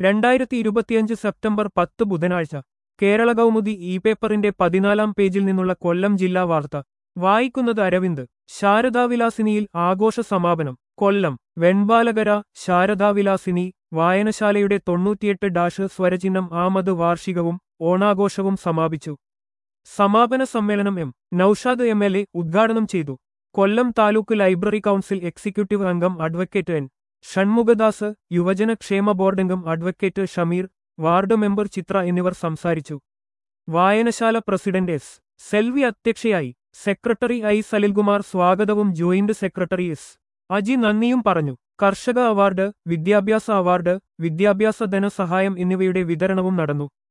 രണ്ടായിരത്തി ഇരുപത്തിയഞ്ച് സെപ്റ്റംബർ പത്ത് ബുധനാഴ്ച കേരള കൗമുദി ഇ പേപ്പറിന്റെ പതിനാലാം പേജിൽ നിന്നുള്ള കൊല്ലം ജില്ലാ വാർത്ത വായിക്കുന്നത് അരവിന്ദ് ശാരദാവിലാസിനിയിൽ ആഘോഷ സമാപനം കൊല്ലം വെൺപാലകര ശാരദാവിലാസിനി വായനശാലയുടെ തൊണ്ണൂറ്റിയെട്ട് ഡാഷ് സ്വരചിഹ്നം ആമത് വാർഷികവും ഓണാഘോഷവും സമാപിച്ചു സമാപന സമ്മേളനം M Noushad M L A ഉദ്ഘാടനം ചെയ്തു Kollam taluk library council executive അംഗം അഡ്വക്കേറ്റ് എൻ ഷൺമുഖദാസ് യുവജന ക്ഷേമ ബോർഡ് അംഗം advocate Shameer ward member Chithra എന്നിവർ സംസാരിച്ചു വായനശാല പ്രസിഡന്റ് എസ് സെൽവി അധ്യക്ഷയായി സെക്രട്ടറി ഐ സലിൽകുമാർ സ്വാഗതവും ജോയിന്റ് സെക്രട്ടറി എസ് അജി നന്ദിയും പറഞ്ഞു കർഷക അവാർഡ് വിദ്യാഭ്യാസ അവാർഡ് വിദ്യാഭ്യാസ ധനസഹായം എന്നിവയുടെ വിതരണവും നടന്നു